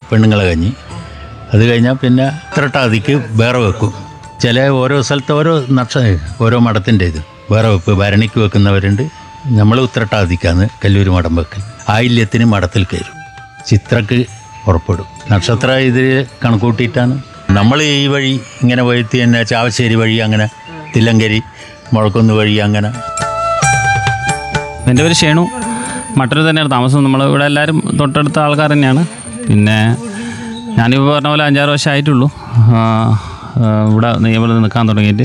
പെണ്ണുങ്ങളെ കഞ്ഞി അത് കഴിഞ്ഞാൽ പിന്നെ ത്രട്ടാതിക്ക് വേറെ വെക്കും ചില ഓരോ സ്ഥലത്ത് ഓരോ നക്ഷ ഓരോ മഠത്തിൻ്റെ ഇത് വേറെ വെപ്പ് ഭരണിക്ക് വെക്കുന്നവരുണ്ട് നമ്മൾ ഉത്രട്ടാതിക്കാന്ന് കല്ലൂർ മഠം വെക്കൽ ആയില്യത്തിന് മഠത്തിൽ കയറും ചിത്രക്ക് പുറപ്പെടും നക്ഷത്ര ഇത് കണക്കൂട്ടിയിട്ടാണ് നമ്മൾ ഈ വഴി ഇങ്ങനെ വഴുത്തി തന്നെ ചാവശ്ശേരി വഴി അങ്ങനെ തില്ലങ്കരി മുഴക്കുന്ന് വഴി അങ്ങനെ എൻ്റെ പേര് ഷേണു മട്ടൂർ തന്നെയാണ് താമസം നമ്മൾ ഇവിടെ എല്ലാവരും തൊട്ടടുത്ത ആൾക്കാർ തന്നെയാണ് പിന്നെ ഞാനിപ്പോൾ പറഞ്ഞ പോലെ അഞ്ചാറ് വർഷം ആയിട്ടുള്ളൂ ആ, ആ, ഇവിടെ നെയ്യമൃത് നിൽക്കാൻ തുടങ്ങിയിട്ട്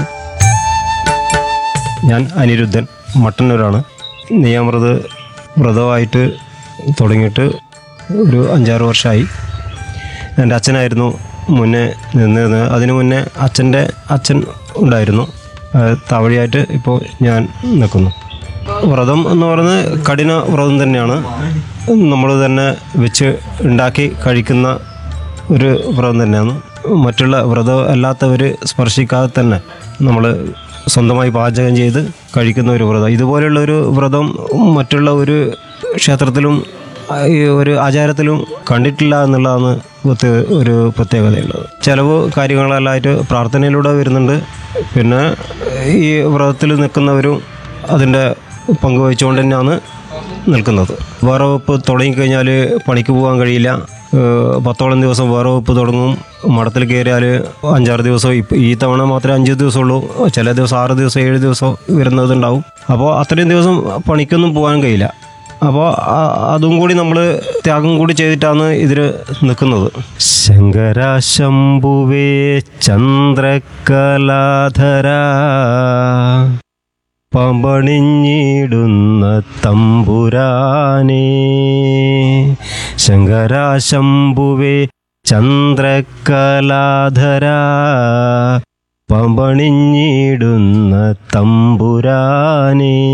ഞാൻ അനിരുദ്ധൻ മട്ടന്നൂരാണ് നെയ്യാമൃത് വ്രതമായിട്ട് തുടങ്ങിയിട്ട് ഒരു അഞ്ചാറ് വർഷമായി എൻ്റെ അച്ഛനായിരുന്നു മുന്നേ നിന്നിരുന്നത് അതിനു മുന്നേ അച്ഛൻ്റെ അച്ഛൻ ഉണ്ടായിരുന്നു ആ, താവഴിയായിട്ട് ഇപ്പോൾ ഞാൻ നിൽക്കുന്നു വ്രതം എന്ന് പറയുന്നത് കഠിന വ്രതം തന്നെയാണ് നമ്മൾ തന്നെ വെച്ച് ഉണ്ടാക്കി കഴിക്കുന്ന ഒരു വ്രതം തന്നെയാണ് മറ്റുള്ള വ്രതം അല്ലാത്തവർ സ്പർശിക്കാതെ തന്നെ നമ്മൾ സ്വന്തമായി പാചകം ചെയ്ത് കഴിക്കുന്ന ഒരു വ്രതം ഇതുപോലെയുള്ള ഒരു വ്രതം മറ്റുള്ള ഒരു ക്ഷേത്രത്തിലും ആ, ഈ ഒരു ആചാരത്തിലും കണ്ടിട്ടില്ല എന്നുള്ളതാണ് പ്രത്യേക- ഒരു പ്രത്യേകതയുള്ളത് ചിലവ് കാര്യങ്ങളെല്ലാമായിട്ട് പ്രാർത്ഥനയിലൂടെ വരുന്നുണ്ട് പിന്നെ ഈ വ്രതത്തിൽ നിൽക്കുന്നവരും അതിൻ്റെ പങ്കുവഹിച്ചുകൊണ്ട് തന്നെയാണ് നിൽക്കുന്നത് വേറെ വകുപ്പ് തുടങ്ങിക്കഴിഞ്ഞാൽ പണിക്ക് പോകാൻ കഴിയില്ല ഏഹ് പത്തോളം ദിവസം വേറെ വകുപ്പ് തുടങ്ങും മഠത്തിൽ കയറിയാൽ അഞ്ചാറ് ദിവസം ഇപ്പം ഈ തവണ മാത്രമേ അഞ്ച് ദിവസമുള്ളൂ ചില ദിവസം ആറ് ദിവസം ഏഴ് ദിവസം വരുന്നതുണ്ടാവും അപ്പോൾ അത്രയും ദിവസം പണിക്കൊന്നും പോകാൻ കഴിയില്ല അപ്പോൾ അതും കൂടി നമ്മൾ ത്യാഗം കൂടി ചെയ്തിട്ടാണ് ഇതിൽ നിൽക്കുന്നത് ശങ്കര ശംഭുവേ ചന്ദ്രകലാധര പമ്പണിഞ്ഞിടുന്ന തമ്പുരാനേ ശങ്കരാശംഭുവേ ചന്ദ്രകലാധര പമ്പണിഞ്ഞിടുന്ന തമ്പുരാനേ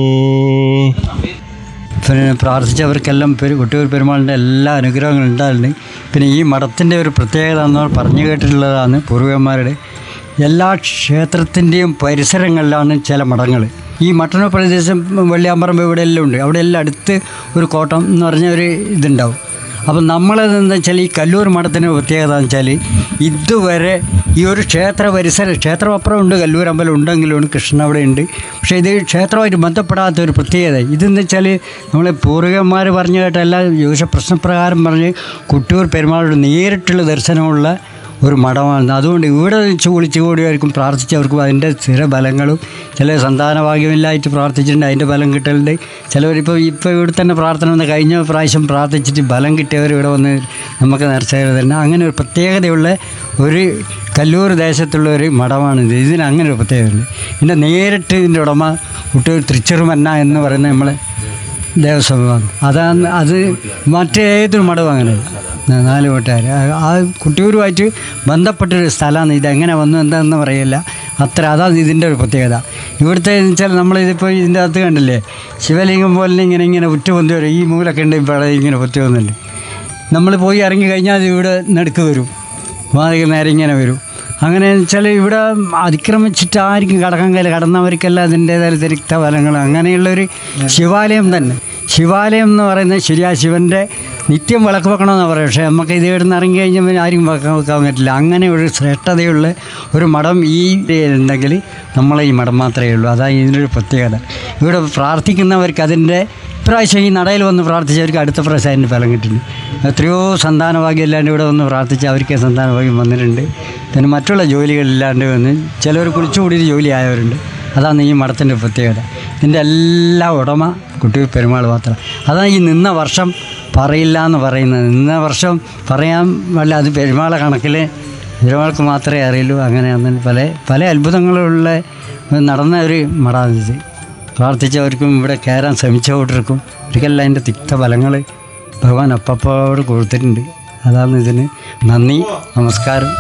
പിന്നെ പ്രാർത്ഥിച്ചവർക്കെല്ലാം പെരു കൊട്ടിയൂർ പെരുമാളിൻ്റെ എല്ലാ അനുഗ്രഹങ്ങളും ഉണ്ടായിട്ടുണ്ട് പിന്നെ ഈ മഠത്തിൻ്റെ ഒരു പ്രത്യേകത എന്ന് പറഞ്ഞു കേട്ടിട്ടുള്ളതാണ് പൂർവികന്മാരുടെ എല്ലാ ക്ഷേത്രത്തിൻ്റെയും പരിസരങ്ങളിലാണ് ചില മഠങ്ങൾ ഈ മട്ടന്നൂർ പ്രദേശം വെള്ളിയാമ്പറമ്പ് ഇവിടെ എല്ലാം ഉണ്ട് അവിടെ എല്ലാം അടുത്ത് ഒരു കോട്ടം എന്ന് പറഞ്ഞ ഒരു ഇതുണ്ടാവും അപ്പം നമ്മളത് എന്താ വെച്ചാൽ ഈ കല്ലൂർ മഠത്തിൻ്റെ പ്രത്യേകത എന്ന് വെച്ചാൽ ഇതുവരെ ഈ ഒരു ക്ഷേത്ര പരിസരം ക്ഷേത്രം അപ്പുറം ഉണ്ട് കല്ലൂർ അമ്പലം ഉണ്ടെങ്കിലും കൃഷ്ണൻ അവിടെ ഉണ്ട് പക്ഷേ ഇത് ക്ഷേത്രമായിട്ട് ബന്ധപ്പെടാത്ത ഒരു പ്രത്യേകത ഇതെന്ന് വെച്ചാൽ നമ്മൾ പൂർവികന്മാർ പറഞ്ഞു കേട്ട എല്ലാ ജ്യോതിഷ പ്രശ്നപ്രകാരം പറഞ്ഞ് കുട്ടിയൂർ പെരുമാളുടെ നേരിട്ടുള്ള ദർശനമുള്ള ഒരു മഠമാണ് അതുകൊണ്ട് ഇവിടെ വെച്ച് വിളിച്ചു കൂടിയായിരിക്കും പ്രാർത്ഥിച്ചവർക്കും അതിൻ്റെ സ്ഥിരബലങ്ങളും ചില സന്താനഭാഗ്യമില്ലായിട്ട് പ്രാർത്ഥിച്ചിട്ടുണ്ട് അതിൻ്റെ ബലം കിട്ടലുണ്ട് ചിലവരിപ്പോൾ ഇപ്പോൾ ഇവിടെ തന്നെ പ്രാർത്ഥന വന്ന് കഴിഞ്ഞ പ്രാവശ്യം പ്രാർത്ഥിച്ചിട്ട് ബലം കിട്ടിയവർ ഇവിടെ വന്ന് നമുക്ക് നേർച്ചകൾ തന്നെ അങ്ങനെ ഒരു പ്രത്യേകതയുള്ള ഒരു കല്ലൂർ ദേശത്തുള്ള ഒരു മഠമാണിത് ഇതിന് അങ്ങനെ ഒരു പ്രത്യേകതയുണ്ട് പിന്നെ നേരിട്ട് ഇതിൻ്റെ ഉടമ കുട്ടിയൂർ തൃച്ചെറുമന്ന എന്ന് പറയുന്ന നമ്മളെ ദേവസ്വമാണ് അതാണ് അത് മറ്റേതൊരു മഠവും അങ്ങനെ നാല് വീട്ടുകാർ ആ കുട്ടിയൂരുമായിട്ട് ബന്ധപ്പെട്ടൊരു സ്ഥലമാണ് ഇതെങ്ങനെ വന്നു എന്താണെന്ന് പറയില്ല അത്ര അതാണ് ഇതിൻ്റെ ഒരു പ്രത്യേകത ഇവിടുത്തെ എന്ന് വെച്ചാൽ നമ്മളിതിപ്പോൾ ഇതിൻ്റെ അകത്ത് കണ്ടില്ലേ ശിവലിംഗം പോലെ ഇങ്ങനെ ഇങ്ങനെ ഉറ്റുപൊന്തി വരും ഈ മൂലൊക്കെ ഉണ്ട് ഇവിടെ ഇങ്ങനെ പൊത്തി വന്നിട്ടുണ്ട് നമ്മൾ പോയി ഇറങ്ങി കഴിഞ്ഞാൽ അത് ഇവിടെ നടുക്ക് വരും വാതിൽ നേരെ ഇങ്ങനെ വരും അങ്ങനെ വെച്ചാൽ ഇവിടെ അതിക്രമിച്ചിട്ട് ആർക്കും കടക്കാൻ കഴിയില്ല കടന്നവർക്കെല്ലാം അതിൻ്റേതായ തിരിക്ത ഫലങ്ങൾ അങ്ങനെയുള്ളൊരു ശിവാലയം തന്നെ ശിവാലയം എന്ന് പറയുന്നത് ശരിയാ ശിവൻ്റെ നിത്യം വിളക്ക് വെക്കണമെന്ന് പറയും പക്ഷേ നമുക്ക് ഇത് ഇവിടെ നിന്ന് ഇറങ്ങി കഴിഞ്ഞാൽ പിന്നെ ആരും വെക്കാൻ വെക്കാൻ പറ്റില്ല അങ്ങനെ ഒരു ശ്രേഷ്ഠതയുള്ള ഒരു മഠം ഈ ഉണ്ടെങ്കിൽ നമ്മളെ ഈ മഠം മാത്രമേ ഉള്ളൂ അതാണ് ഇതിനൊരു പ്രത്യേകത ഇവിടെ പ്രാർത്ഥിക്കുന്നവർക്ക് അതിൻ്റെ ഇപ്രാവശ്യം ഈ നടയിൽ വന്ന് പ്രാർത്ഥിച്ചവർക്ക് അടുത്ത പ്രാവശ്യം അതിൻ്റെ ഫലം കിട്ടുന്നുണ്ട് എത്രയോ സന്താനഭാഗ്യം ഇല്ലാണ്ട് ഇവിടെ വന്ന് പ്രാർത്ഥിച്ച് അവർക്ക് സന്താനഭാഗ്യം വന്നിട്ടുണ്ട് പിന്നെ മറ്റുള്ള ജോലികളില്ലാണ്ട് വന്ന് ചിലവർ കുളിച്ചുകൂടിയിട്ട് ജോലി ആയവരുണ്ട് അതാണ് ഈ മഠത്തിൻ്റെ പ്രത്യേകത ഇതിൻ്റെ എല്ലാ ഉടമ കുട്ടി പെരുമാൾ മാത്രം അതാണ് ഈ നിന്ന വർഷം പറയില്ല എന്ന് പറയുന്നത് നിന്ന വർഷം പറയാൻ വല്ല അത് പെരുമാളെ കണക്കിൽ പെരുമാൾക്ക് മാത്രമേ അറിയുള്ളൂ അങ്ങനെ അങ്ങനെ പല പല അത്ഭുതങ്ങളുള്ള നടന്ന ഒരു മഠാണിത് പ്രാർത്ഥിച്ചവർക്കും ഇവിടെ കയറാൻ ശ്രമിച്ചവർക്കും ഒരിക്കലും അതിൻ്റെ തിക്ത ഫലങ്ങൾ ഭഗവാൻ അപ്പപ്പോട് കൊടുത്തിട്ടുണ്ട് അതാണ് ഇതിന് നന്ദി നമസ്കാരം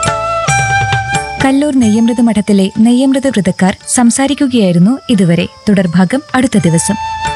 കല്ലൂർ നെയ്യമൃത മഠത്തിലെ നെയ്യമൃത വ്രതക്കാർ സംസാരിക്കുകയായിരുന്നു ഇതുവരെ തുടർഭാഗം അടുത്ത ദിവസം